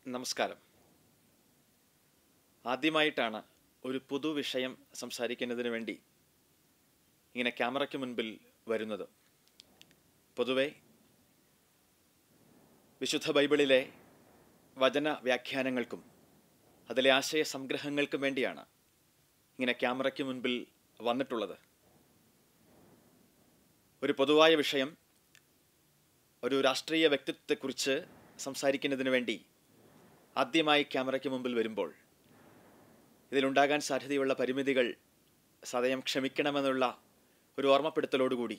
നമസ്കാരം ആദ്യമായിട്ടാണ് ഒരു പുതു വിഷയം സംസാരിക്കുന്നതിന് വേണ്ടി ഇങ്ങനെ ക്യാമറയ്ക്ക് മുൻപിൽ വരുന്നത് പൊതുവെ വിശുദ്ധ ബൈബിളിലെ വചന വ്യാഖ്യാനങ്ങൾക്കും അതിലെ ആശയ സംഗ്രഹങ്ങൾക്കും വേണ്ടിയാണ് ഇങ്ങനെ ക്യാമറയ്ക്ക് മുൻപിൽ വന്നിട്ടുള്ളത് ഒരു പൊതുവായ വിഷയം ഒരു രാഷ്ട്രീയ വ്യക്തിത്വത്തെക്കുറിച്ച് സംസാരിക്കുന്നതിന് വേണ്ടി ആദ്യമായി ക്യാമറയ്ക്ക് മുമ്പിൽ വരുമ്പോൾ ഇതിലുണ്ടാകാൻ സാധ്യതയുള്ള പരിമിതികൾ സദയം ക്ഷമിക്കണമെന്നുള്ള ഒരു ഓർമ്മപ്പെടുത്തലോടുകൂടി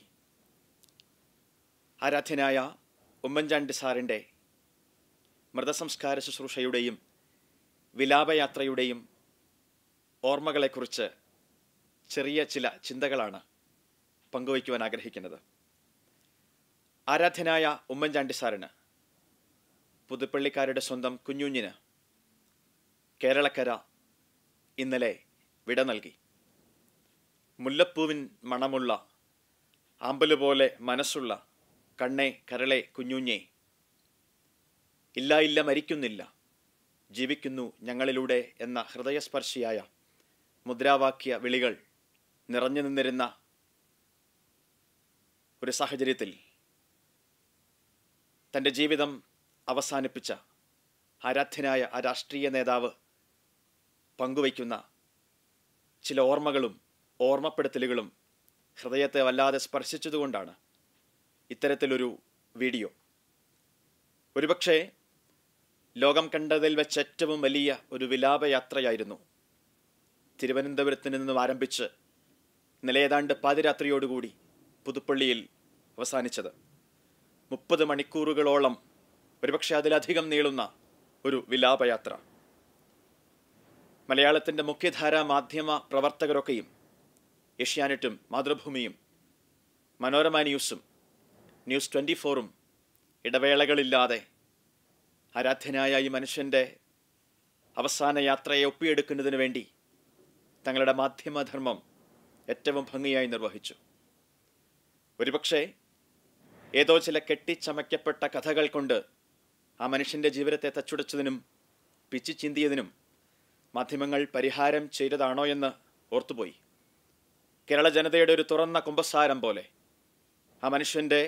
ആരാധ്യനായ ഉമ്മൻചാണ്ടി സാറിൻ്റെ മൃതസംസ്കാര ശുശ്രൂഷയുടെയും വിലാപയാത്രയുടെയും ഓർമ്മകളെക്കുറിച്ച് ചെറിയ ചില ചിന്തകളാണ് പങ്കുവയ്ക്കുവാൻ ആഗ്രഹിക്കുന്നത് ആരാധ്യനായ ഉമ്മൻചാണ്ടി സാറിന് പുതുപ്പള്ളിക്കാരുടെ സ്വന്തം കുഞ്ഞുഞ്ഞിന് കേരളക്കര ഇന്നലെ വിട നൽകി മുല്ലപ്പൂവിൻ മണമുള്ള ആമ്പലുപോലെ മനസ്സുള്ള കണ്ണേ കരളെ കുഞ്ഞുഞ്ഞേ ഇല്ല ഇല്ല മരിക്കുന്നില്ല ജീവിക്കുന്നു ഞങ്ങളിലൂടെ എന്ന ഹൃദയസ്പർശിയായ മുദ്രാവാക്യ വിളികൾ നിറഞ്ഞു നിന്നിരുന്ന ഒരു സാഹചര്യത്തിൽ തൻ്റെ ജീവിതം അവസാനിപ്പിച്ച ആരാധ്യനായ ആ രാഷ്ട്രീയ നേതാവ് പങ്കുവയ്ക്കുന്ന ചില ഓർമ്മകളും ഓർമ്മപ്പെടുത്തലുകളും ഹൃദയത്തെ വല്ലാതെ സ്പർശിച്ചതുകൊണ്ടാണ് ഇത്തരത്തിലൊരു വീഡിയോ ഒരുപക്ഷെ ലോകം കണ്ടതിൽ വെച്ച് ഏറ്റവും വലിയ ഒരു വിലാപയാത്രയായിരുന്നു തിരുവനന്തപുരത്ത് നിന്നും ആരംഭിച്ച് ഇന്നലെ ഏതാണ്ട് പാതിരാത്രിയോടുകൂടി പുതുപ്പള്ളിയിൽ അവസാനിച്ചത് മുപ്പത് മണിക്കൂറുകളോളം ഒരുപക്ഷെ അതിലധികം നീളുന്ന ഒരു വിലാപയാത്ര മലയാളത്തിൻ്റെ മുഖ്യധാരാ മാധ്യമ പ്രവർത്തകരൊക്കെയും ഏഷ്യാനെറ്റും മാതൃഭൂമിയും മനോരമ ന്യൂസും ന്യൂസ് ട്വൻറ്റി ഫോറും ഇടവേളകളില്ലാതെ ആരാധ്യനായ ഈ മനുഷ്യൻ്റെ അവസാന യാത്രയെ ഒപ്പിയെടുക്കുന്നതിന് വേണ്ടി തങ്ങളുടെ മാധ്യമധർമ്മം ഏറ്റവും ഭംഗിയായി നിർവഹിച്ചു ഒരുപക്ഷെ ഏതോ ചില കെട്ടിച്ചമയ്ക്കപ്പെട്ട കഥകൾ കൊണ്ട് ആ മനുഷ്യൻ്റെ ജീവിതത്തെ തച്ചുടച്ചതിനും പിച്ചു ചിന്തിയതിനും മാധ്യമങ്ങൾ പരിഹാരം ചെയ്തതാണോ എന്ന് ഓർത്തുപോയി കേരള ജനതയുടെ ഒരു തുറന്ന കുമ്പസാരം പോലെ ആ മനുഷ്യൻ്റെ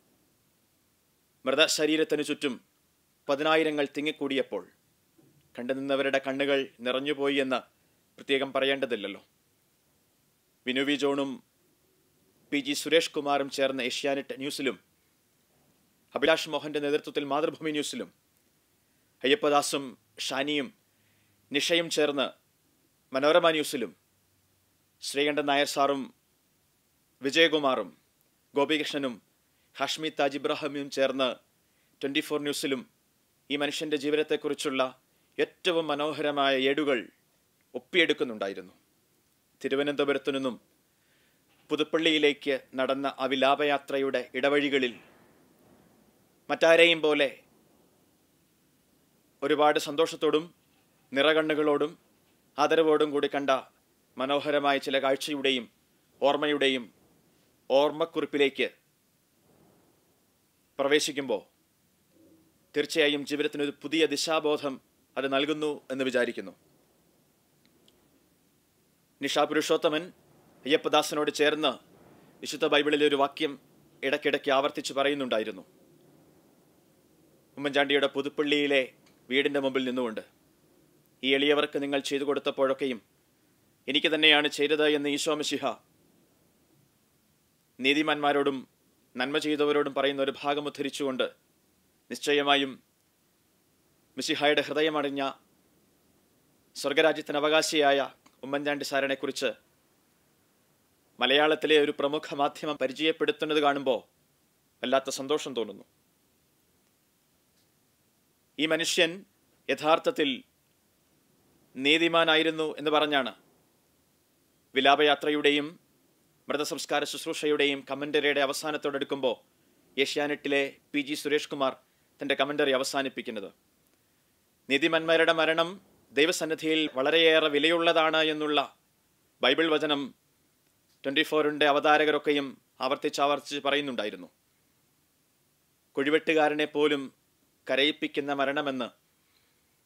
മൃതശരീരത്തിനു ചുറ്റും പതിനായിരങ്ങൾ തിങ്ങിക്കൂടിയപ്പോൾ കണ്ടുനിന്നവരുടെ കണ്ണുകൾ നിറഞ്ഞുപോയി എന്ന് പ്രത്യേകം പറയേണ്ടതില്ലല്ലോ വിനു വി ജോണും പി ജി സുരേഷ് കുമാറും ചേർന്ന ഏഷ്യാനെറ്റ് ന്യൂസിലും അഭിലാഷ് മോഹന്റെ നേതൃത്വത്തിൽ മാതൃഭൂമി ന്യൂസിലും അയ്യപ്പദാസും ഷാനിയും നിഷയും ചേർന്ന് മനോരമ ന്യൂസിലും ശ്രീകണ്ഠൻ നായർ സാറും വിജയകുമാറും ഗോപികൃഷ്ണനും ഹാഷ്മി താജ് ഇബ്രാഹിമും ചേർന്ന് ട്വൻറ്റി ഫോർ ന്യൂസിലും ഈ മനുഷ്യൻ്റെ ജീവിതത്തെക്കുറിച്ചുള്ള ഏറ്റവും മനോഹരമായ ഏടുകൾ ഒപ്പിയെടുക്കുന്നുണ്ടായിരുന്നു തിരുവനന്തപുരത്തു നിന്നും പുതുപ്പള്ളിയിലേക്ക് നടന്ന ആ വിലാപയാത്രയുടെ ഇടവഴികളിൽ മറ്റാരെയും പോലെ ഒരുപാട് സന്തോഷത്തോടും നിറകണ്ണുകളോടും ആദരവോടും കൂടി കണ്ട മനോഹരമായ ചില കാഴ്ചയുടെയും ഓർമ്മയുടെയും ഓർമ്മക്കുറിപ്പിലേക്ക് പ്രവേശിക്കുമ്പോൾ തീർച്ചയായും ജീവിതത്തിനൊരു പുതിയ ദിശാബോധം അത് നൽകുന്നു എന്ന് വിചാരിക്കുന്നു നിഷാ പുരുഷോത്തമൻ അയ്യപ്പദാസനോട് ചേർന്ന് വിശുദ്ധ ബൈബിളിലെ ഒരു വാക്യം ഇടയ്ക്കിടയ്ക്ക് ആവർത്തിച്ച് പറയുന്നുണ്ടായിരുന്നു ഉമ്മൻചാണ്ടിയുടെ പുതുപ്പള്ളിയിലെ വീടിൻ്റെ മുമ്പിൽ നിന്നുകൊണ്ട് ഈ എളിയവർക്ക് നിങ്ങൾ ചെയ്തു കൊടുത്തപ്പോഴൊക്കെയും എനിക്ക് തന്നെയാണ് ചെയ്തത് എന്ന് ഈശോ മിശിഹ നീതിമാന്മാരോടും നന്മ ചെയ്തവരോടും പറയുന്ന ഒരു ഭാഗം ഉദ്ധരിച്ചുകൊണ്ട് നിശ്ചയമായും മിശിഹായുടെ ഹൃദയമറിഞ്ഞ സ്വർഗരാജ്യത്തിന് അവകാശിയായ ഉമ്മൻചാണ്ടി സാറിനെക്കുറിച്ച് മലയാളത്തിലെ ഒരു പ്രമുഖ മാധ്യമം പരിചയപ്പെടുത്തുന്നത് കാണുമ്പോൾ വല്ലാത്ത സന്തോഷം തോന്നുന്നു ഈ മനുഷ്യൻ യഥാർത്ഥത്തിൽ നീതിമാനായിരുന്നു എന്ന് പറഞ്ഞാണ് വിലാപയാത്രയുടെയും മൃതസംസ്കാര ശുശ്രൂഷയുടെയും കമൻ്ററിയുടെ അവസാനത്തോടെടുക്കുമ്പോൾ ഏഷ്യാനെറ്റിലെ പി ജി സുരേഷ് കുമാർ തൻ്റെ കമൻ്ററി അവസാനിപ്പിക്കുന്നത് നീതിമന്മാരുടെ മരണം ദൈവസന്നിധിയിൽ വളരെയേറെ വിലയുള്ളതാണ് എന്നുള്ള ബൈബിൾ വചനം ട്വൻറ്റി ഫോറിൻ്റെ അവതാരകരൊക്കെയും ആവർത്തിച്ചാവർത്തിച്ച് പറയുന്നുണ്ടായിരുന്നു കുഴിവെട്ടുകാരനെ പോലും കരയിപ്പിക്കുന്ന മരണമെന്ന്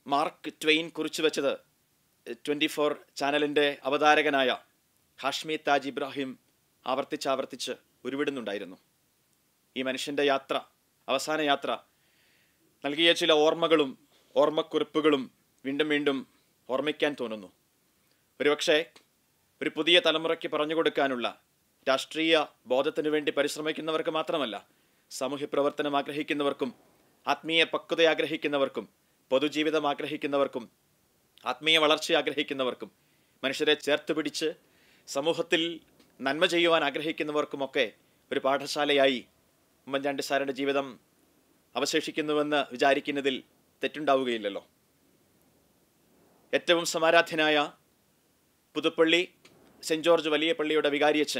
മാർക്ക് ട്വെയിൻ കുറിച്ചു വെച്ചത് ട്വൻറ്റി ഫോർ ചാനലിൻ്റെ അവതാരകനായ ഹാഷ്മി താജ് ഇബ്രാഹിം ആവർത്തിച്ചാവർത്തിച്ച് ഉരുവിടുന്നുണ്ടായിരുന്നു ഈ മനുഷ്യൻ്റെ യാത്ര അവസാന യാത്ര നൽകിയ ചില ഓർമ്മകളും ഓർമ്മക്കുറിപ്പുകളും വീണ്ടും വീണ്ടും ഓർമ്മിക്കാൻ തോന്നുന്നു ഒരുപക്ഷെ ഒരു പുതിയ തലമുറയ്ക്ക് പറഞ്ഞു കൊടുക്കാനുള്ള രാഷ്ട്രീയ ബോധത്തിനു വേണ്ടി പരിശ്രമിക്കുന്നവർക്ക് മാത്രമല്ല സാമൂഹ്യ പ്രവർത്തനം ആഗ്രഹിക്കുന്നവർക്കും ആത്മീയ പക്വത ആഗ്രഹിക്കുന്നവർക്കും പൊതുജീവിതം ആഗ്രഹിക്കുന്നവർക്കും ആത്മീയ വളർച്ച ആഗ്രഹിക്കുന്നവർക്കും മനുഷ്യരെ ചേർത്ത് പിടിച്ച് സമൂഹത്തിൽ നന്മ ചെയ്യുവാൻ ആഗ്രഹിക്കുന്നവർക്കുമൊക്കെ ഒരു പാഠശാലയായി ഉമ്മൻചാണ്ടി സാറിൻ്റെ ജീവിതം അവശേഷിക്കുന്നുവെന്ന് വിചാരിക്കുന്നതിൽ തെറ്റുണ്ടാവുകയില്ലല്ലോ ഏറ്റവും സമാരാധ്യനായ പുതുപ്പള്ളി സെൻറ് ജോർജ് വലിയ പള്ളിയുടെ വികാരിയച്ഛൻ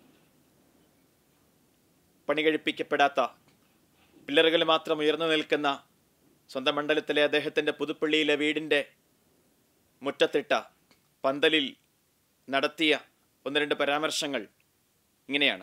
പണികഴിപ്പിക്കപ്പെടാത്ത പില്ലറുകൾ മാത്രം ഉയർന്നു നിൽക്കുന്ന സ്വന്തം മണ്ഡലത്തിലെ അദ്ദേഹത്തിൻ്റെ പുതുപ്പള്ളിയിലെ വീടിൻ്റെ മുറ്റത്തിട്ട പന്തലിൽ നടത്തിയ ഒന്ന് രണ്ട് പരാമർശങ്ങൾ ഇങ്ങനെയാണ്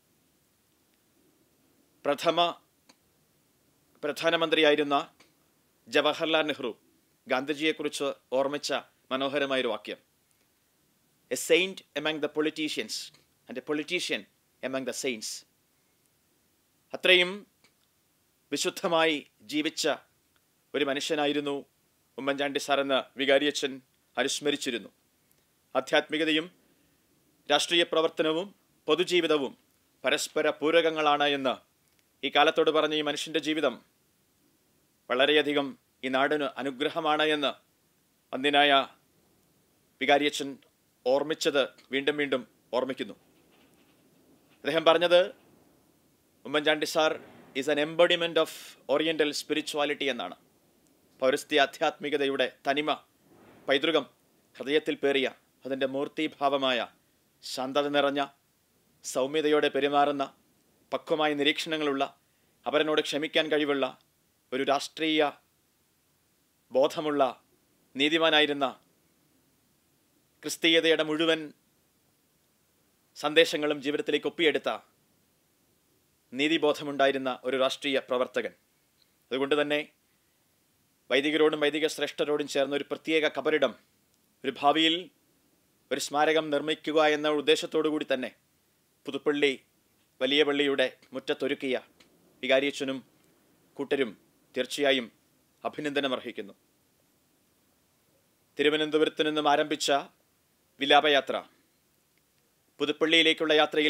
പ്രഥമ പ്രധാനമന്ത്രിയായിരുന്ന ജവഹർലാൽ നെഹ്റു ഗാന്ധിജിയെക്കുറിച്ച് ഓർമ്മിച്ച മനോഹരമായൊരു വാക്യം a saint among the politicians and a politician among the saints അത്രയും വിശുദ്ധമായി ജീവിച്ച ഒരു മനുഷ്യനായിരുന്നു ഉമ്മൻചാണ്ടി സാറെന്ന് വികാരിയച്ഛൻ അനുസ്മരിച്ചിരുന്നു ആധ്യാത്മികതയും രാഷ്ട്രീയ പ്രവർത്തനവും പൊതുജീവിതവും പരസ്പര പൂരകങ്ങളാണ് എന്ന് ഈ കാലത്തോട് പറഞ്ഞ ഈ മനുഷ്യൻ്റെ ജീവിതം വളരെയധികം ഈ നാടിന് അനുഗ്രഹമാണ് എന്ന് അന്തിനായ വികാരിയച്ഛൻ ഓർമ്മിച്ചത് വീണ്ടും വീണ്ടും ഓർമ്മിക്കുന്നു അദ്ദേഹം പറഞ്ഞത് Oommen Chandy sir is N എംബഡിമെൻ്റ് of oriental spirituality എന്നാണ് പൗരസ്ത്യ ആധ്യാത്മികതയുടെ തനിമ പൈതൃകം ഹൃദയത്തിൽ പേറിയ അതിൻ്റെ മൂർത്തിഭാവമായ ശാന്തത നിറഞ്ഞ സൗമ്യതയോടെ പെരുമാറുന്ന പക്വമായ നിരീക്ഷണങ്ങളുള്ള അവരനോട് ക്ഷമിക്കാൻ കഴിവുള്ള ഒരു രാഷ്ട്രീയ ബോധമുള്ള നീതിമാനായിരുന്ന ക്രിസ്തീയതയുടെ മുഴുവൻ സന്ദേശങ്ങളും ജീവിതത്തിലേക്ക് ഒപ്പിയെടുത്ത നീതിബോധമുണ്ടായിരുന്ന ഒരു രാഷ്ട്രീയ പ്രവർത്തകൻ അതുകൊണ്ട് തന്നെ വൈദികരോടും വൈദിക ശ്രേഷ്ഠരോടും ചേർന്ന ഒരു പ്രത്യേക കബറിടം ഒരു ഭാവിയിൽ ഒരു സ്മാരകം നിർമ്മിക്കുക എന്ന ഉദ്ദേശത്തോടു കൂടി തന്നെ പുതുപ്പള്ളി വലിയ പള്ളിയുടെ മുറ്റത്തൊരുക്കിയ വികാരിയച്ഛനും കൂട്ടരും തീർച്ചയായും അഭിനന്ദനം അർഹിക്കുന്നു തിരുവനന്തപുരത്ത് നിന്നും ആരംഭിച്ച വിലാപയാത്ര പുതുപ്പള്ളിയിലേക്കുള്ള യാത്രയിൽ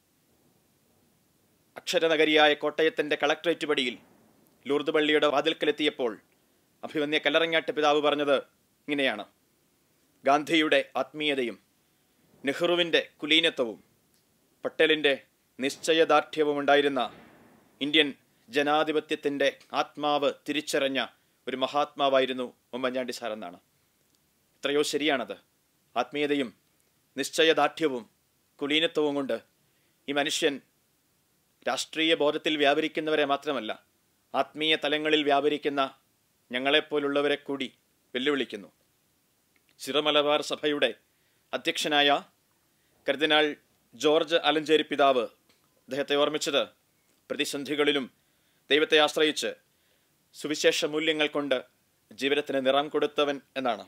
അക്ഷരനഗരിയായ കോട്ടയത്തിൻ്റെ കളക്ട്രേറ്റ് പടിയിൽ ലൂർദ് പള്ളിയുടെ വാതിൽക്കലെത്തിയപ്പോൾ അഭിമന്യ കല്ലറങ്ങാട്ട് പിതാവ് പറഞ്ഞത് ഇങ്ങനെയാണ് ഗാന്ധിയുടെ ആത്മീയതയും നെഹ്റുവിൻ്റെ കുലീനത്വവും പട്ടേലിൻ്റെ നിശ്ചയദാർഢ്യവും ഉണ്ടായിരുന്ന ഇന്ത്യൻ ജനാധിപത്യത്തിൻ്റെ ആത്മാവ് തിരിച്ചറിഞ്ഞ ഒരു മഹാത്മാവായിരുന്നു ഉമ്മൻചാണ്ടി സാർ എന്നാണ് എത്രയോ ശരിയാണത് ആത്മീയതയും നിശ്ചയദാർഢ്യവും കുലീനത്വവും കൊണ്ട് ഈ മനുഷ്യൻ രാഷ്ട്രീയ ബോധത്തിൽ വ്യാപരിക്കുന്നവരെ മാത്രമല്ല ആത്മീയ തലങ്ങളിൽ വ്യാപരിക്കുന്ന ഞങ്ങളെപ്പോലുള്ളവരെ കൂടി വെല്ലുവിളിക്കുന്നു ചിറമലബാർ സഭയുടെ അധ്യക്ഷനായ കർദിനാൾ ജോർജ് അലഞ്ചേരി പിതാവ് അദ്ദേഹത്തെ ഓർമ്മിച്ചത് പ്രതിസന്ധികളിലും ദൈവത്തെ ആശ്രയിച്ച് സുവിശേഷ മൂല്യങ്ങൾ കൊണ്ട് ജീവിതത്തിന് നിറം കൊടുത്തവൻ എന്നാണ്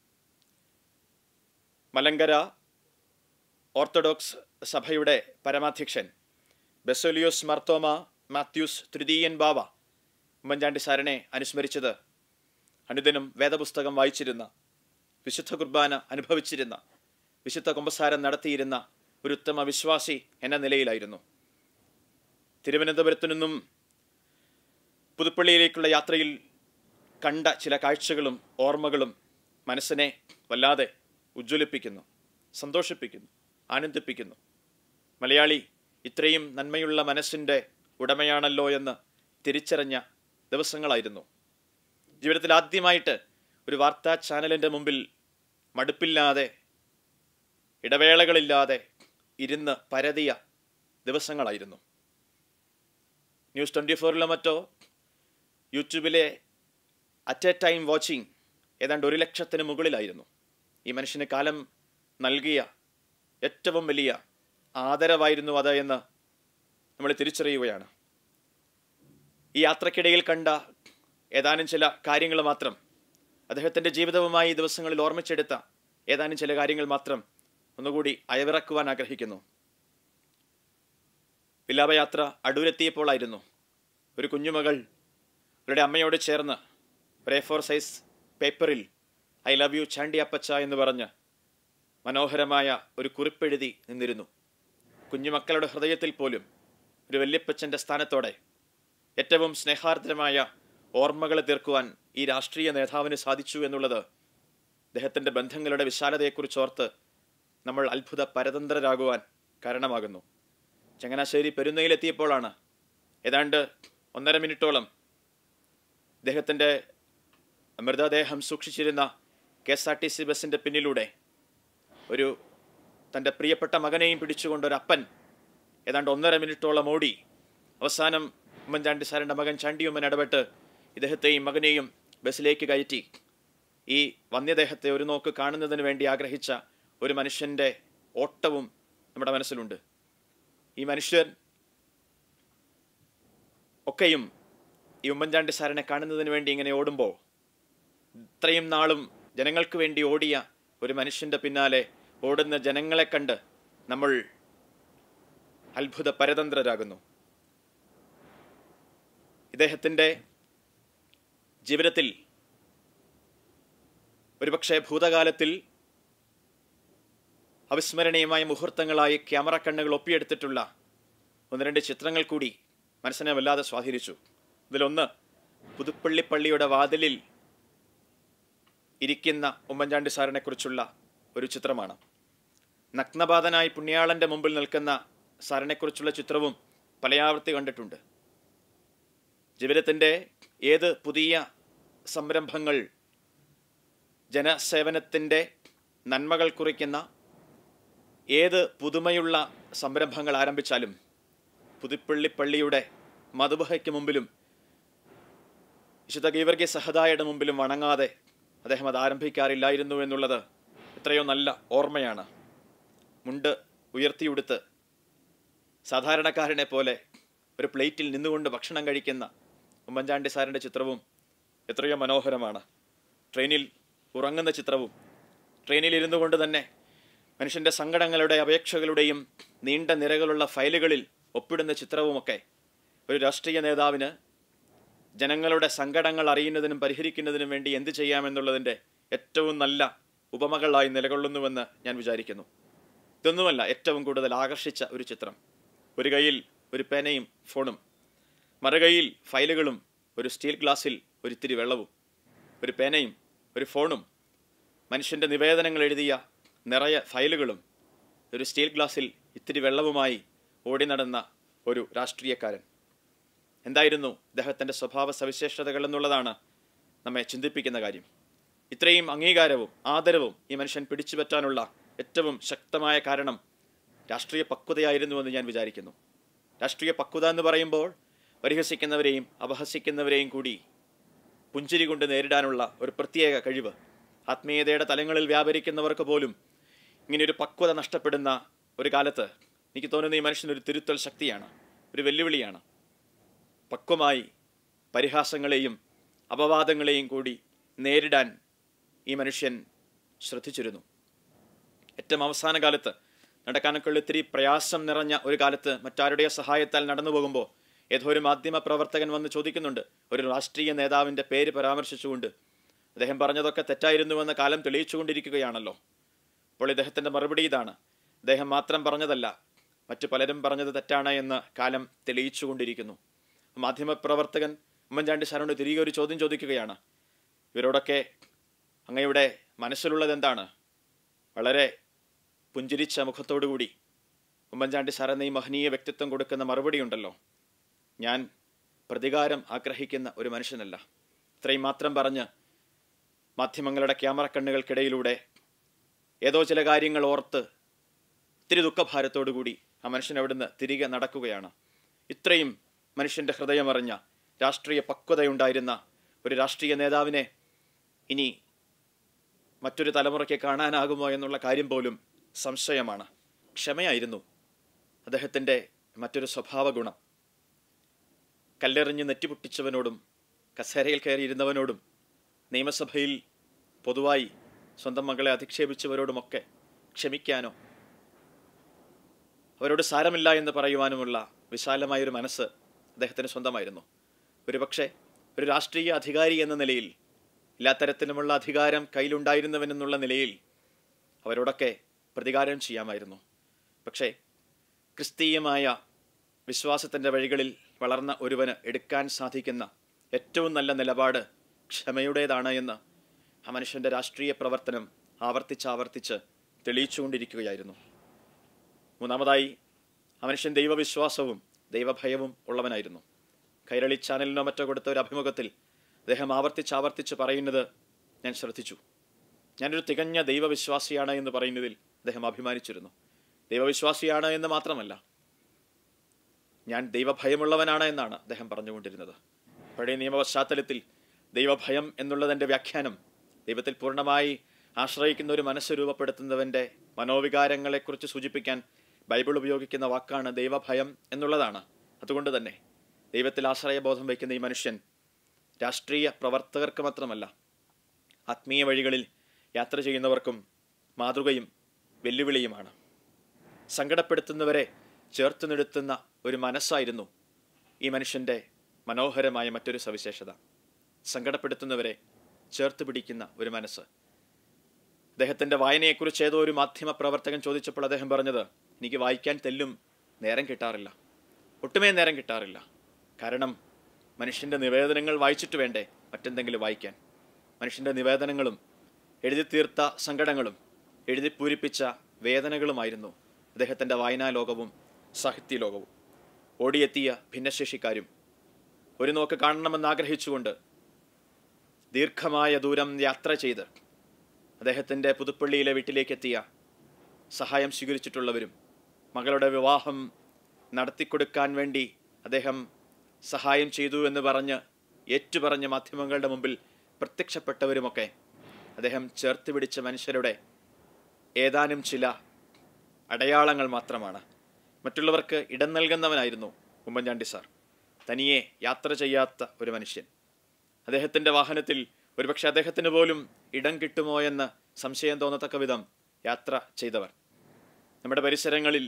മലങ്കര ഓർത്തഡോക്സ് സഭയുടെ പരമാധ്യക്ഷൻ ബെസോലിയോസ് മർത്തോമ മാത്യൂസ് തൃതീയൻ ബാവ ഉമ്മൻചാണ്ടി സാറിനെ അനുസ്മരിച്ചത് അനുദിനം വേദപുസ്തകം വായിച്ചിരുന്ന വിശുദ്ധ കുർബാന അനുഭവിച്ചിരുന്ന വിശുദ്ധ കുമ്പസാരം നടത്തിയിരുന്ന ഒരു ഉത്തമ വിശ്വാസി എന്ന നിലയിലായിരുന്നു തിരുവനന്തപുരത്തു നിന്നും പുതുപ്പള്ളിയിലേക്കുള്ള യാത്രയിൽ കണ്ട ചില കാഴ്ചകളും ഓർമ്മകളും മനസ്സിനെ വല്ലാതെ ഉജ്ജ്വലിപ്പിക്കുന്നു സന്തോഷിപ്പിക്കുന്നു ആനന്ദിപ്പിക്കുന്നു മലയാളി ഇത്രയും നന്മയുള്ള മനസ്സിൻ്റെ ഉടമയാണല്ലോ എന്ന് തിരിച്ചറിഞ്ഞ ദിവസങ്ങളായിരുന്നു ജീവിതത്തിൽ ആദ്യമായിട്ട് ഒരു വാർത്താ ചാനലിൻ്റെ മുമ്പിൽ മടുപ്പില്ലാതെ ഇടവേളകളില്ലാതെ ഇരുന്ന് പരതിയ ദിവസങ്ങളായിരുന്നു ന്യൂസ് ട്വൻറ്റി ഫോറിലോ മറ്റോ യൂട്യൂബിലെ അറ്റ് എ ടൈം വാച്ചിങ് ഏതാണ്ട് ഒരു ലക്ഷത്തിന് മുകളിലായിരുന്നു ഈ മനുഷ്യന് കാലം നൽകിയ ഏറ്റവും വലിയ ആദരവായിരുന്നു അത് എന്ന് നമ്മൾ തിരിച്ചറിയുകയാണ് ഈ യാത്രക്കിടയിൽ കണ്ട ഏതാനും ചില കാര്യങ്ങൾ മാത്രം അദ്ദേഹത്തിൻ്റെ ജീവിതവുമായി ഈ ദിവസങ്ങളിൽ ഓർമ്മിച്ചെടുത്ത ഏതാനും ചില കാര്യങ്ങൾ മാത്രം ഒന്നുകൂടി അയവിറക്കുവാൻ ആഗ്രഹിക്കുന്നു വിലാപയാത്ര അടൂരെത്തിയപ്പോളായിരുന്നു ഒരു കുഞ്ഞുമകൾ അവരുടെ അമ്മയോട് ചേർന്ന് ഒരു ഫോർ സൈസ് പേപ്പറിൽ ഐ ലവ് യു ചാണ്ടി അപ്പച്ച എന്ന് പറഞ്ഞ് മനോഹരമായ ഒരു കുറിപ്പെഴുതി നിന്നിരുന്നു കുഞ്ഞുമക്കളുടെ ഹൃദയത്തിൽ പോലും ഒരു വല്യപ്പച്ചൻ്റെ സ്ഥാനത്തോടെ ഏറ്റവും സ്നേഹാർദ്രമായ ഓർമ്മകൾ തീർക്കുവാൻ ഈ രാഷ്ട്രീയ നേതാവിന് സാധിച്ചു എന്നുള്ളത് അദ്ദേഹത്തിൻ്റെ ബന്ധങ്ങളുടെ വിശാലതയെക്കുറിച്ച് ഓർത്ത് നമ്മൾ അത്ഭുത പരതന്ത്രരാകുവാൻ കാരണമാകുന്നു ചങ്ങനാശ്ശേരി പെരുന്നയിലെത്തിയപ്പോഴാണ് ഏതാണ്ട് ഒന്നര മിനിറ്റോളം അദ്ദേഹത്തിൻ്റെ മൃതദേഹം സൂക്ഷിച്ചിരുന്ന K S R T C ബസ്സിൻ്റെ പിന്നിലൂടെ ഒരു തൻ്റെ പ്രിയപ്പെട്ട മകനെയും പിടിച്ചുകൊണ്ട് ഒരു അപ്പൻ ഏതാണ്ട് ഒന്നര മിനിറ്റോളം ഓടി അവസാനം ഉമ്മൻചാണ്ടി സാറിൻ്റെ മകൻ ചാണ്ടിയുമ്മൻ ഇടപെട്ട് ഇദ്ദേഹത്തെയും മകനെയും ബസ്സിലേക്ക് കയറ്റി ഈ വന്യദേഹത്തെ ഒരു നോക്ക് കാണുന്നതിന് വേണ്ടി ആഗ്രഹിച്ച ഒരു മനുഷ്യൻ്റെ ഓട്ടവും നമ്മുടെ മനസ്സിലുണ്ട് ഈ മനുഷ്യൻ ഒക്കെയും ഈ ഉമ്മൻചാണ്ടി സാറിനെ കാണുന്നതിന് വേണ്ടി ഇങ്ങനെ ഓടുമ്പോൾ ഇത്രയും നാളും ജനങ്ങൾക്ക് വേണ്ടി ഓടിയ ഒരു മനുഷ്യൻ്റെ പിന്നാലെ ഓടുന്ന ജനങ്ങളെ കണ്ട് നമ്മൾ അത്ഭുത പരതന്ത്രരാകുന്നു ഇദ്ദേഹത്തിൻ്റെ ജീവിതത്തിൽ ഒരുപക്ഷെ ഭൂതകാലത്തിൽ അവിസ്മരണീയമായ മുഹൂർത്തങ്ങളായി ക്യാമറ കണ്ണുകൾ ഒപ്പിയെടുത്തിട്ടുള്ള ഒന്ന് രണ്ട് ചിത്രങ്ങൾ കൂടി മനസ്സിനെ വല്ലാതെ സ്വാധീനിച്ചു ഇതിലൊന്ന് പുതുപ്പള്ളി പള്ളിയുടെ വാതിലിൽ ഇരിക്കുന്ന ഉമ്മൻചാണ്ടി സാറിനെ കുറിച്ചുള്ള ഒരു ചിത്രമാണ് നഗ്നപാതനായി പുണ്യാളന്റെ മുമ്പിൽ നിൽക്കുന്ന സാറിനെക്കുറിച്ചുള്ള ചിത്രവും പലയാവർത്തി കണ്ടിട്ടുണ്ട് ജീവിതത്തിൻ്റെ ഏത് പുതിയ സംരംഭങ്ങൾ ജനസേവനത്തിൻ്റെ നന്മകൾ കുറിക്കുന്ന ഏത് പുതുമയുള്ള സംരംഭങ്ങൾ ആരംഭിച്ചാലും പുതുപ്പള്ളി പള്ളിയുടെ മധുബഹയ്ക്ക് മുമ്പിലും വിശുദ്ധ ഗീവർഗി സഹദായുടെ മുമ്പിലും വണങ്ങാതെ അദ്ദേഹം അത് ആരംഭിക്കാറില്ലായിരുന്നു എന്നുള്ളത് എത്രയോ നല്ല ഓർമ്മയാണ് മുണ്ട് ഉയർത്തിയുടുത്ത് സാധാരണക്കാരനെ പോലെ ഒരു പ്ലേറ്റിൽ നിന്നുകൊണ്ട് ഭക്ഷണം കഴിക്കുന്ന ഉമ്മൻചാണ്ടി സാറിൻ്റെ ചിത്രവും എത്രയോ മനോഹരമാണ് ട്രെയിനിൽ ഉറങ്ങുന്ന ചിത്രവും ട്രെയിനിൽ ഇരുന്നു കൊണ്ട് തന്നെ മനുഷ്യൻ്റെ സങ്കടങ്ങളുടെ അപേക്ഷകളുടെയും നീണ്ട നിരകളുള്ള ഫയലുകളിൽ ഒപ്പിടുന്ന ചിത്രവുമൊക്കെ ഒരു രാഷ്ട്രീയ നേതാവിന് ജനങ്ങളുടെ സങ്കടങ്ങൾ അറിയുന്നതിനും പരിഹരിക്കുന്നതിനും വേണ്ടി എന്ത് ചെയ്യാമെന്നുള്ളതിൻ്റെ ഏറ്റവും നല്ല ഉപമകളായി നിലകൊള്ളുന്നുവെന്ന് ഞാൻ വിചാരിക്കുന്നു ഇതൊന്നുമല്ല ഏറ്റവും കൂടുതൽ ആകർഷിച്ച ഒരു ചിത്രം ഒരു കയ്യിൽ ഒരു പേനയും ഫോണും മറുകൈയിൽ ഫയലുകളും ഒരു സ്റ്റീൽ ഗ്ലാസ്സിൽ ഒരിത്തിരി വെള്ളവും ഒരു പേനയും ഒരു ഫോണും മനുഷ്യൻ്റെ നിവേദനങ്ങൾ എഴുതിയ നിറയെ ഫയലുകളും ഒരു സ്റ്റീൽ ഗ്ലാസ്സിൽ ഇത്തിരി വെള്ളവുമായി ഓടി നടന്ന ഒരു രാഷ്ട്രീയക്കാരൻ എന്തായിരുന്നു ഇദ്ദേഹത്തിൻ്റെ സ്വഭാവ സവിശേഷതകൾ എന്നുള്ളതാണ് നമ്മെ ചിന്തിപ്പിക്കുന്ന കാര്യം ഇത്രയും അംഗീകാരവും ആദരവും ഈ മനുഷ്യൻ പിടിച്ചുപറ്റാനുള്ള ഏറ്റവും ശക്തമായ കാരണം രാഷ്ട്രീയ പക്വതയായിരുന്നുവെന്ന് ഞാൻ വിചാരിക്കുന്നു രാഷ്ട്രീയ പക്വത എന്ന് പറയുമ്പോൾ പരിഹസിക്കുന്നവരെയും അപഹസിക്കുന്നവരെയും കൂടി പുഞ്ചിരി കൊണ്ട് നേരിടാനുള്ള ഒരു പ്രത്യേക കഴിവ് ആത്മീയതയുടെ തലങ്ങളിൽ വ്യാപരിക്കുന്നവർക്ക് പോലും ഇങ്ങനെയൊരു പക്വത നഷ്ടപ്പെടുന്ന ഒരു കാലത്ത് എനിക്ക് തോന്നുന്ന ഈ മനുഷ്യനൊരു തിരുത്തൽ ശക്തിയാണ് ഒരു വെല്ലുവിളിയാണ് പക്വമായി പരിഹാസങ്ങളെയും അപവാദങ്ങളെയും കൂടി നേരിടാൻ ഈ മനുഷ്യൻ ശ്രദ്ധിച്ചിരുന്നു ഏറ്റവും അവസാന കാലത്ത് നടക്കാനൊക്കെയുള്ള ഇത്തിരി പ്രയാസം നിറഞ്ഞ ഒരു കാലത്ത് മറ്റാരുടെയോ സഹായത്താൽ നടന്നു പോകുമ്പോൾ ഏതോ ഒരു മാധ്യമ പ്രവർത്തകൻ വന്ന് ചോദിക്കുന്നുണ്ട് ഒരു രാഷ്ട്രീയ നേതാവിൻ്റെ പേര് പരാമർശിച്ചുകൊണ്ട് അദ്ദേഹം പറഞ്ഞതൊക്കെ തെറ്റായിരുന്നുവെന്ന കാലം തെളിയിച്ചുകൊണ്ടിരിക്കുകയാണല്ലോ അപ്പോൾ ഇദ്ദേഹത്തിൻ്റെ മറുപടി ഇതാണ് അദ്ദേഹം മാത്രം പറഞ്ഞതല്ല മറ്റു പലരും പറഞ്ഞത് തെറ്റാണ് എന്ന് കാലം തെളിയിച്ചുകൊണ്ടിരിക്കുന്നു മാധ്യമപ്രവർത്തകൻ ഉമ്മൻചാണ്ടി സാറിനോട് തിരികെ ഒരു ചോദ്യം ചോദിക്കുകയാണ് ഇവരോടൊക്കെ അങ്ങയുടെ മനസ്സിലുള്ളത് എന്താണ് വളരെ പുഞ്ചിരിച്ച മുഖത്തോടുകൂടി ഉമ്മൻചാണ്ടി സാർ എന്ന ഈ മഹനീയ വ്യക്തിത്വം കൊടുക്കുന്ന മറുപടി ഉണ്ടല്ലോ ഞാൻ പ്രതികാരം ആഗ്രഹിക്കുന്ന ഒരു മനുഷ്യനല്ല ഇത്രയും മാത്രം പറഞ്ഞ് മാധ്യമങ്ങളുടെ ക്യാമറ കണ്ണുകൾക്കിടയിലൂടെ ഏതോ ചില കാര്യങ്ങൾ ഓർത്ത് ഇത്തിരി ദുഃഖഭാരത്തോടുകൂടി ആ മനുഷ്യൻ അവിടുന്ന് തിരികെ നടക്കുകയാണ് ഇത്രയും മനുഷ്യൻ്റെ ഹൃദയമറിഞ്ഞ രാഷ്ട്രീയ പക്വതയുണ്ടായിരുന്ന ഒരു രാഷ്ട്രീയ നേതാവിനെ ഇനി മറ്റൊരു തലമുറയ്ക്ക് കാണാനാകുമോ എന്നുള്ള കാര്യം പോലും സംശയമാണ് ക്ഷമയായിരുന്നു അദ്ദേഹത്തിൻ്റെ മറ്റൊരു സ്വഭാവ ഗുണം കല്ലെറിഞ്ഞ് നെറ്റിപൊട്ടിച്ചവനോടും കസേരയിൽ കയറിയിരുന്നവനോടും നിയമസഭയിൽ പൊതുവായി സ്വന്തം മകളെ അധിക്ഷേപിച്ചവരോടുമൊക്കെ ക്ഷമിക്കാനോ അവരോട് സാരമില്ല എന്ന് പറയുവാനുമുള്ള വിശാലമായൊരു മനസ്സ് അദ്ദേഹത്തിന് സ്വന്തമായിരുന്നു ഒരുപക്ഷെ ഒരു രാഷ്ട്രീയ അധികാരി എന്ന നിലയിൽ എല്ലാ തരത്തിലുമുള്ള അധികാരം കയ്യിലുണ്ടായിരുന്നവനെന്നുള്ള നിലയിൽ അവരോടൊക്കെ പ്രതികാരം ചെയ്യാമായിരുന്നു പക്ഷേ ക്രിസ്തീയമായ വിശ്വാസത്തിൻ്റെ വഴികളിൽ വളർന്ന ഒരുവന് എടുക്കാൻ സാധിക്കുന്ന ഏറ്റവും നല്ല നിലപാട് ക്ഷമയുടേതാണ് എന്ന് ആ മനുഷ്യൻ്റെ രാഷ്ട്രീയ പ്രവർത്തനം ആവർത്തിച്ചാവർത്തിച്ച് തെളിയിച്ചുകൊണ്ടിരിക്കുകയായിരുന്നു മൂന്നാമതായി ആ മനുഷ്യൻ ദൈവവിശ്വാസവും ദൈവഭയവും ഉള്ളവനായിരുന്നു കൈരളി ചാനലിനോ മറ്റോ കൊടുത്ത ഒരു അഭിമുഖത്തിൽ അദ്ദേഹം ആവർത്തിച്ചാവർത്തിച്ച് പറയുന്നത് ഞാൻ ശ്രദ്ധിച്ചു ഞാനൊരു തികഞ്ഞ ദൈവവിശ്വാസിയാണ് എന്ന് പറയുന്നതിൽ അദ്ദേഹം അഭിമാനിച്ചിരുന്നു ദൈവവിശ്വാസിയാണ് എന്ന് മാത്രമല്ല ഞാൻ ദൈവഭയമുള്ളവനാണ് എന്നാണ് അദ്ദേഹം പറഞ്ഞുകൊണ്ടിരുന്നത് പഴയ നിയമ പശ്ചാത്തലത്തിൽ ദൈവഭയം എന്നുള്ളതിൻ്റെ വ്യാഖ്യാനം ദൈവത്തിൽ പൂർണ്ണമായി ആശ്രയിക്കുന്ന ഒരു മനസ്സ് രൂപപ്പെടുത്തുന്നവൻ്റെ മനോവികാരങ്ങളെക്കുറിച്ച് സൂചിപ്പിക്കാൻ ബൈബിൾ ഉപയോഗിക്കുന്ന വാക്കാണ് ദൈവഭയം എന്നുള്ളതാണ് അതുകൊണ്ട് തന്നെ ദൈവത്തിൽ ആശ്രയബോധം വയ്ക്കുന്ന ഈ മനുഷ്യൻ രാഷ്ട്രീയ പ്രവർത്തകർക്ക് മാത്രമല്ല ആത്മീയ വഴികളിൽ യാത്ര ചെയ്യുന്നവർക്കും മാതൃകയും വെല്ലുവിളിയുമാണ് സങ്കടപ്പെടുത്തുന്നവരെ ചേർത്ത് നിർത്തുന്ന ഒരു മനസ്സായിരുന്നു ഈ മനുഷ്യൻ്റെ മനോഹരമായ മറ്റൊരു സവിശേഷത സങ്കടപ്പെടുത്തുന്നവരെ ചേർത്ത് പിടിക്കുന്ന ഒരു മനസ്സ് അദ്ദേഹത്തിൻ്റെ വായനയെക്കുറിച്ച് ഏതോ ഒരു മാധ്യമ പ്രവർത്തകൻ ചോദിച്ചപ്പോൾ അദ്ദേഹം പറഞ്ഞത് എനിക്ക് വായിക്കാൻ തെല്ലും നേരം കിട്ടാറില്ല ഒട്ടുമേ നേരം കിട്ടാറില്ല കാരണം മനുഷ്യൻ്റെ നിവേദനങ്ങൾ വായിച്ചിട്ട് വേണ്ടേ മറ്റെന്തെങ്കിലും വായിക്കാൻ മനുഷ്യൻ്റെ നിവേദനങ്ങളും എഴുതി തീർത്ത സങ്കടങ്ങളും എഴുതി പൂരിപ്പിച്ച വേദനകളുമായിരുന്നു അദ്ദേഹത്തിൻ്റെ വായനാ ലോകവും സാഹിത്യ ലോകവും ഓടിയെത്തിയ ഭിന്നശേഷിക്കാരും ഒരു നോക്ക് കാണണമെന്ന് ആഗ്രഹിച്ചുകൊണ്ട് ദീർഘമായ ദൂരം യാത്ര ചെയ്ത് അദ്ദേഹത്തിൻ്റെ പുതുപ്പള്ളിയിലെ വീട്ടിലേക്കെത്തിയ സഹായം സ്വീകരിച്ചിട്ടുള്ളവരും മകളുടെ വിവാഹം നടത്തിക്കൊടുക്കാൻ വേണ്ടി അദ്ദേഹം സഹായം ചെയ്തു എന്ന് പറഞ്ഞ് ഏറ്റുപറഞ്ഞ മാധ്യമങ്ങളുടെ മുമ്പിൽ പ്രത്യക്ഷപ്പെട്ടവരുമൊക്കെ അദ്ദേഹം ചേർത്ത് പിടിച്ച മനുഷ്യരുടെ ഏതാനും ചില അടയാളങ്ങൾ മാത്രമാണ് മറ്റുള്ളവർക്ക് ഇടം നൽകുന്നവനായിരുന്നു ഉമ്മൻചാണ്ടി സാർ തനിയെ യാത്ര ചെയ്യാത്ത ഒരു മനുഷ്യൻ അദ്ദേഹത്തിൻ്റെ വാഹനത്തിൽ ഒരുപക്ഷെ അദ്ദേഹത്തിന് പോലും ഇടം കിട്ടുമോ എന്ന് സംശയം തോന്നത്തക്ക വിധം യാത്ര ചെയ്തവർ നമ്മുടെ പരിസരങ്ങളിൽ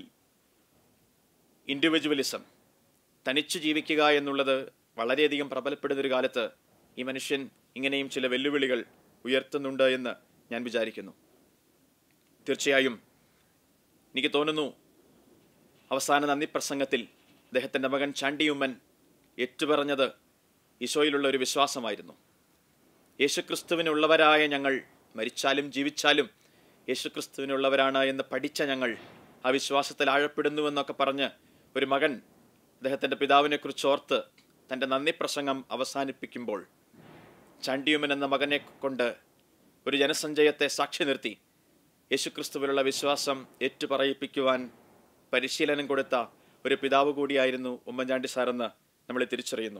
ഇൻഡിവിജ്വലിസം തനിച്ചു ജീവിക്കുക എന്നുള്ളത് വളരെയധികം പ്രബലപ്പെടുന്നൊരു കാലത്ത് ഈ മനുഷ്യൻ ഇങ്ങനെയും ചില വെല്ലുവിളികൾ ഉയർത്തുന്നുണ്ട് എന്ന് ഞാൻ വിചാരിക്കുന്നു തീർച്ചയായും എനിക്ക് തോന്നുന്നു അവസാന നന്ദി പ്രസംഗത്തിൽ അദ്ദേഹത്തിൻ്റെ മകൻ ചാണ്ടിയുമ്മൻ ഏറ്റുപറഞ്ഞത് ഈശോയിലുള്ള ഒരു വിശ്വാസമായിരുന്നു യേശുക്രിസ്തുവിനുള്ളവരായ ഞങ്ങൾ മരിച്ചാലും ജീവിച്ചാലും യേശുക്രിസ്തുവിനുള്ളവരാണ് എന്ന് പഠിച്ച ഞങ്ങൾ ആ വിശ്വാസത്തിൽ ആഴപ്പെടുന്നുവെന്നൊക്കെ പറഞ്ഞ് ഒരു മകൻ അദ്ദേഹത്തിൻ്റെ പിതാവിനെക്കുറിച്ച് ഓർത്ത് തൻ്റെ നന്ദി പ്രസംഗം അവസാനിപ്പിക്കുമ്പോൾ ചാണ്ടിയുമൻ എന്ന മകനെ കൊണ്ട് ഒരു ജനസഞ്ചയത്തെ സാക്ഷി നിർത്തി യേശുക്രിസ്തുവിലുള്ള വിശ്വാസം ഏറ്റുപറയിപ്പിക്കുവാൻ പരിശീലനം കൊടുത്ത ഒരു പിതാവ് കൂടിയായിരുന്നു ഉമ്മൻചാണ്ടി സാറെന്ന് നമ്മൾ തിരിച്ചറിയുന്നു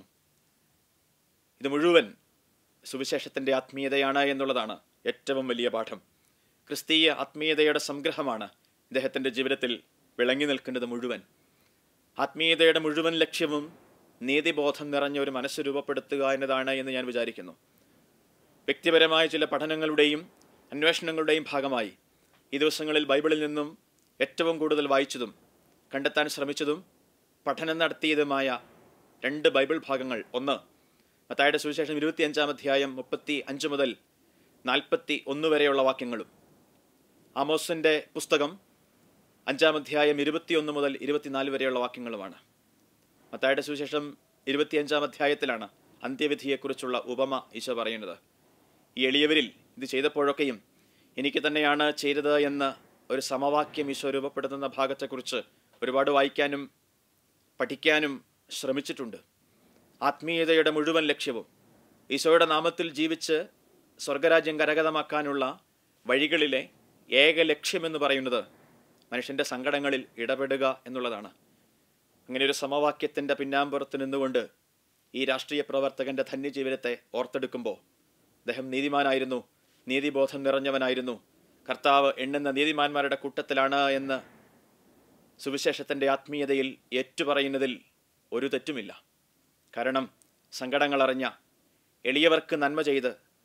ഇത് മുഴുവൻ സുവിശേഷത്തിൻ്റെ ആത്മീയതയാണ് എന്നുള്ളതാണ് ഏറ്റവും വലിയ പാഠം ക്രിസ്തീയ ആത്മീയതയുടെ സംഗ്രഹമാണ് ഇദ്ദേഹത്തിൻ്റെ ജീവിതത്തിൽ വിളങ്ങി നിൽക്കുന്നത് മുഴുവൻ ആത്മീയതയുടെ മുഴുവൻ ലക്ഷ്യവും നീതിബോധം നിറഞ്ഞ ഒരു മനസ്സ് രൂപപ്പെടുത്തുക എന്നതാണ് എന്ന് ഞാൻ വിചാരിക്കുന്നു വ്യക്തിപരമായ ചില പഠനങ്ങളുടെയും അന്വേഷണങ്ങളുടെയും ഭാഗമായി ഈ ദിവസങ്ങളിൽ ബൈബിളിൽ നിന്നും ഏറ്റവും കൂടുതൽ വായിച്ചതും കണ്ടെത്താൻ ശ്രമിച്ചതും പഠനം നടത്തിയതുമായ രണ്ട് ബൈബിൾ ഭാഗങ്ങൾ ഒന്ന് മത്തായുടെ സുവിശേഷം ഇരുപത്തിയഞ്ചാം അധ്യായം മുപ്പത്തി അഞ്ച് മുതൽ നാൽപ്പത്തി ഒന്ന് വരെയുള്ള വാക്യങ്ങളും ആമോസിൻ്റെ പുസ്തകം അഞ്ചാം അധ്യായം ഇരുപത്തിയൊന്ന് മുതൽ ഇരുപത്തിനാല് വരെയുള്ള വാക്യങ്ങളുമാണ് മത്തായുടെ സുവിശേഷം ഇരുപത്തിയഞ്ചാം അധ്യായത്തിലാണ് അന്ത്യവിധിയെക്കുറിച്ചുള്ള ഉപമ ഈശോ പറയുന്നത് ഈ എളിയവരിൽ ഇത് ചെയ്തപ്പോഴൊക്കെയും എനിക്ക് തന്നെയാണ് ചെയ്തത് എന്ന് ഒരു സമവാക്യം ഈശോ രൂപപ്പെടുത്തുന്ന ഭാഗത്തെക്കുറിച്ച് ഒരുപാട് വായിക്കാനും പഠിക്കാനും ശ്രമിച്ചിട്ടുണ്ട് ആത്മീയതയുടെ മുഴുവൻ ലക്ഷ്യവും ഈശോയുടെ നാമത്തിൽ ജീവിച്ച് സ്വർഗരാജ്യം കരഗതമാക്കാനുള്ള വഴികളിലെ ഏക ലക്ഷ്യമെന്ന് പറയുന്നത് മനുഷ്യൻ്റെ സങ്കടങ്ങളിൽ ഇടപെടുക എന്നുള്ളതാണ് അങ്ങനെ ഒരു സമവാക്യത്തിൻ്റെ പിന്നാമ്പുറത്ത് നിന്നുകൊണ്ട് ഈ രാഷ്ട്രീയ പ്രവർത്തകൻ്റെ ധന്യജീവിതത്തെ ഓർത്തെടുക്കുമ്പോൾ അദ്ദേഹം നീതിമാനായിരുന്നു നീതിബോധം നിറഞ്ഞവനായിരുന്നു കർത്താവ് എണ്ണുന്ന നീതിമാന്മാരുടെ കൂട്ടത്തിലാണ് എന്ന് സുവിശേഷത്തിൻ്റെ ആത്മീയതയിൽ ഏറ്റുപറയുന്നതിൽ ഒരു തെറ്റുമില്ല കാരണം സങ്കടങ്ങളറിഞ്ഞ എളിയവർക്ക് നന്മ ചെയ്ത്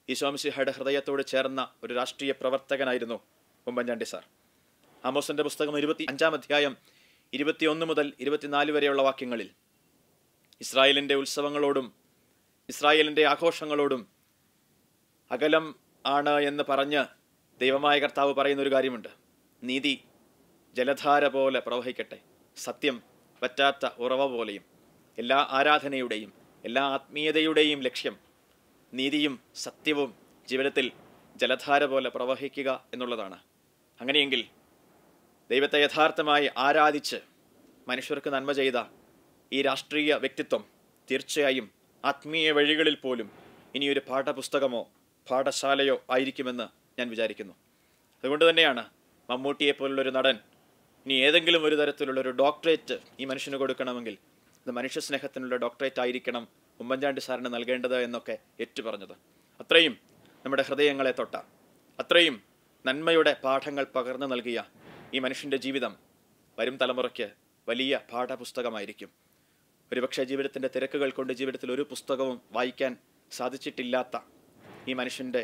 ഈശോമിസിഹയുടെ ഹൃദയത്തോട് ചേർന്ന ഒരു രാഷ്ട്രീയ പ്രവർത്തകനായിരുന്നു ഉമ്മൻചാണ്ടി സാർ ആമോസിന്റെ പുസ്തകം ഇരുപത്തി അഞ്ചാം അധ്യായം ഇരുപത്തിയൊന്ന് മുതൽ ഇരുപത്തിനാല് വരെയുള്ള വാക്യങ്ങളിൽ ഇസ്രായേലിൻ്റെ ഉത്സവങ്ങളോടും ഇസ്രായേലിൻ്റെ ആഘോഷങ്ങളോടും അകലം ആണ് എന്ന് പറഞ്ഞ് ദൈവമായ കർത്താവ് പറയുന്ന ഒരു കാര്യമുണ്ട് നീതി ജലധാര പോലെ പ്രവഹിക്കട്ടെ സത്യം പറ്റാത്ത ഉറവ പോലെയും എല്ലാ ആരാധനയുടെയും എല്ലാ ആത്മീയതയുടെയും ലക്ഷ്യം നീതിയും സത്യവും ജീവിതത്തിൽ ജലധാര പോലെ പ്രവഹിക്കുക എന്നുള്ളതാണ് അങ്ങനെയെങ്കിൽ ദൈവത്തെ യഥാർത്ഥമായി ആരാധിച്ച് മനുഷ്യർക്ക് നന്മ ചെയ്ത ഈ രാഷ്ട്രീയ വ്യക്തിത്വം തീർച്ചയായും ആത്മീയ വഴികളിൽ പോലും ഇനിയൊരു പാഠപുസ്തകമോ പാഠശാലയോ ആയിരിക്കുമെന്ന് ഞാൻ വിചാരിക്കുന്നു അതുകൊണ്ട് തന്നെയാണ് മമ്മൂട്ടിയെ പോലുള്ളൊരു നടൻ ഇനി ഏതെങ്കിലും ഒരു തരത്തിലുള്ള ഒരു ഡോക്ടറേറ്റ് ഈ മനുഷ്യന് കൊടുക്കണമെങ്കിൽ അത് മനുഷ്യസ്നേഹത്തിനുള്ള ഡോക്ടറേറ്റ് ആയിരിക്കണം ഉമ്മൻചാണ്ടി സാറിന് നൽകേണ്ടത് എന്നൊക്കെ ഏറ്റു പറഞ്ഞത് അത്രയും നമ്മുടെ ഹൃദയങ്ങളെ തൊട്ട അത്രയും നന്മയുടെ പാഠങ്ങൾ പകർന്നു നൽകിയ ഈ മനുഷ്യൻ്റെ ജീവിതം വരും തലമുറയ്ക്ക് വലിയ പാഠപുസ്തകമായിരിക്കും ഒരുപക്ഷെ ജീവിതത്തിൻ്റെ തിരക്കുകൾ കൊണ്ട് ജീവിതത്തിൽ ഒരു പുസ്തകവും വായിക്കാൻ സാധിച്ചിട്ടില്ലാത്ത ഈ മനുഷ്യൻ്റെ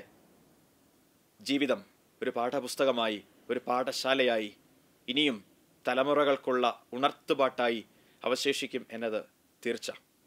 ജീവിതം ഒരു പാഠപുസ്തകമായി ഒരു പാഠശാലയായി ഇനിയും തലമുറകൾക്കുള്ള ഉണർത്തുപാട്ടായി അവശേഷിക്കും എന്നത് തീർച്ച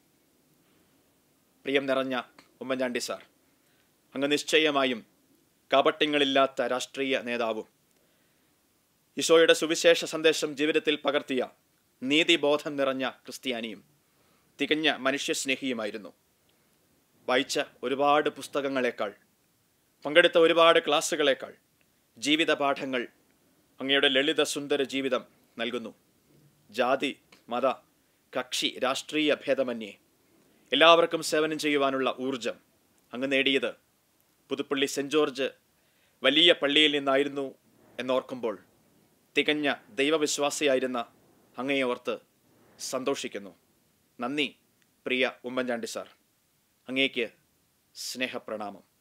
പ്രിയം നിറഞ്ഞ ഉമ്മൻചാണ്ടി സാർ അങ്ങ് നിശ്ചയമായും കാപട്യങ്ങളില്ലാത്ത രാഷ്ട്രീയ നേതാവും ഈശോയുടെ സുവിശേഷ സന്ദേശം ജീവിതത്തിൽ പകർത്തിയ നീതിബോധം നിറഞ്ഞ ക്രിസ്ത്യാനിയും തികഞ്ഞ മനുഷ്യസ്നേഹിയുമായിരുന്നു വായിച്ച ഒരുപാട് പുസ്തകങ്ങളെക്കാൾ പങ്കെടുത്ത ഒരുപാട് ക്ലാസ്സുകളേക്കാൾ ജീവിത പാഠങ്ങൾ അങ്ങയുടെ ലളിത സുന്ദര ജീവിതം നൽകുന്നു ജാതി മത കക്ഷി രാഷ്ട്രീയ ഭേദമന്യേ എല്ലാവർക്കും സേവനം ചെയ്യുവാനുള്ള ഊർജം അങ്ങ് നേടിയത് പുതുപ്പള്ളി സെൻറ് ജോർജ് വലിയ പള്ളിയിൽ നിന്നായിരുന്നു എന്നോർക്കുമ്പോൾ തികഞ്ഞ ദൈവവിശ്വാസിയായിരുന്ന അങ്ങയെ ഓർത്ത് സന്തോഷിക്കുന്നു നന്ദി പ്രിയ ഉമ്മൻചാണ്ടി സാർ അങ്ങേക്ക് സ്നേഹപ്രണാമം